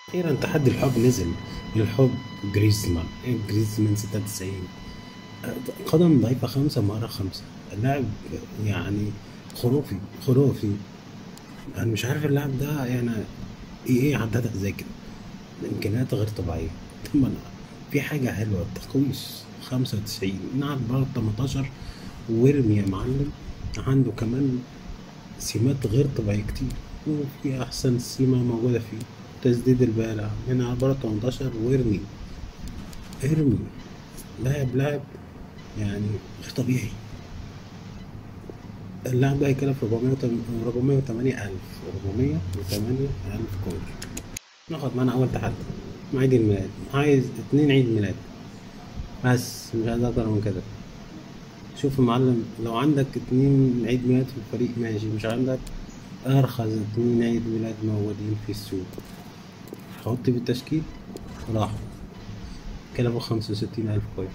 أخيرا تحدي الحب نزل الحب جريزمان جريزمان 96 قدم ضعيفة خمسة مرة خمسة اللاعب يعني خرافي خرافي أنا مش عارف اللاعب ده يعني إيه إيه عدتك زي كده إمكانيات غير طبيعية طبعا في حاجة حلوة التقويس خمسة وتسعين نعم برضه 18 وارمي يا معلم عنده كمان سمات غير طبيعية كتير وفي أحسن سمة موجودة فيه تسديد البالع من عبارة 18 وارمي ارمي لاعب لاعب يعني غير طبيعي اللاعب ده هيكلف 400 408 ألف 408 ألف كويس ناخد معانا أول تحدي عيد الميلاد عايز اتنين عيد ميلاد بس مش عايز أكتر من كده شوف يا معلم لو عندك اتنين عيد ميلاد في الفريق ماشي مش عندك أرخص اتنين عيد ميلاد موجودين في السوق حط بالتشكيل راحوا كلفوا خمسة وستين ألف كويس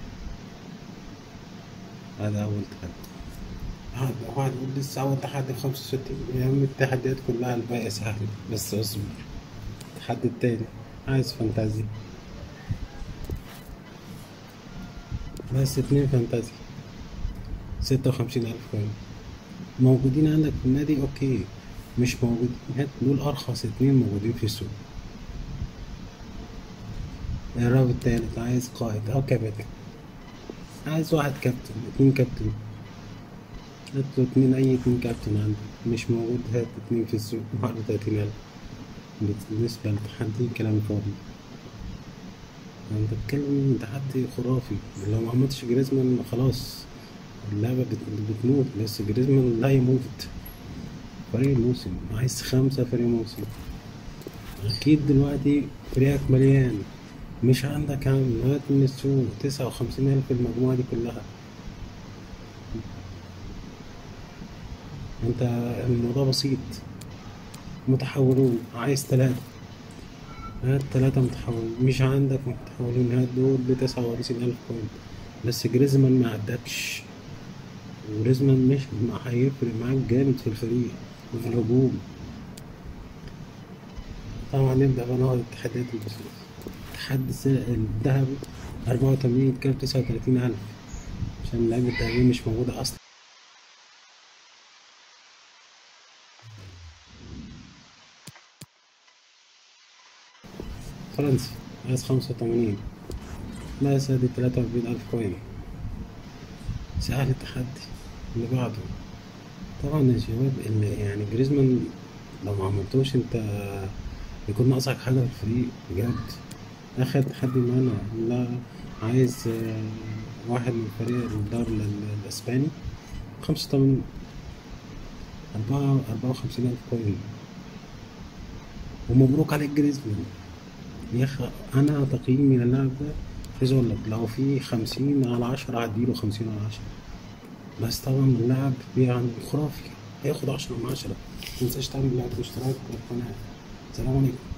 هذا أول تحدي واحد واحد يقول لسه أول تحدي بخمسة وستين يا عم التحديات كلها الباقي سهل بس اصبر التحدي التاني عايز فانتازي بس اتنين فانتازي ستة وخمسين ألف كوين موجودين عندك في النادي أوكي مش موجودين هات دول أرخص اتنين موجودين في السوق الرابط التالت عايز قائد أو كابتن عايز واحد كابتن اتنين كابتن هات له اتنين أي اتنين كابتن عندك مش موجود هات اتنين في السوق واحد وتلاتين ألف بالنسبة للتحدي كلام فاضي أنت بتتكلم تحدي خرافي لو ما عملتش جريزمان خلاص اللعبة بت- بتموت بس جريزمان لا يموت فريق الموسم عايز خمسة فريق موسم أكيد دلوقتي فريقك مليان مش عندك عم هات من السوق تسعة وخمسين ألف المجموعة دي كلها أنت الموضوع بسيط متحولون عايز تلاتة هات تلاتة متحولين مش عندك متحولين هات دول بتسعة وخمسين ألف كوين بس جريزمان ما عدكش جريزمان مش ما هيفرق معاك جامد في الفريق وفي الهجوم طبعا نبدأ بقى ناخد التحديات البسيطة تحدي السلع الذهبي أربعة وتمانين يتكلف تسعة وتلاتين ألف عشان اللعيبة الذهبية مش موجودة أصلا فرنسي عايز خمسة وتمانين بس ادي تلاتة وأربعين ألف كوين سهل التحدي اللي بعده طبعا يا شباب اللي يعني جريزمان لو ما عملتوش انت يكون ناقصك حاجة في الفريق بجد آخر تحدي معانا لا عايز آه، واحد من فريق الدوري ال- الأسباني خمسة وتمانين أربعة أربعة وخمسين ألف كوين ومبروك عليك جريزمان يا أخي أنا تقييمي للاعب ده عايز أقول لك لو في خمسين على عشرة هديله خمسين على عشرة بس طبعا اللاعب يعني خرافي هياخد عشرة من عشرة متنساش تعمل لاعب اشتراك في القناة سلام عليكم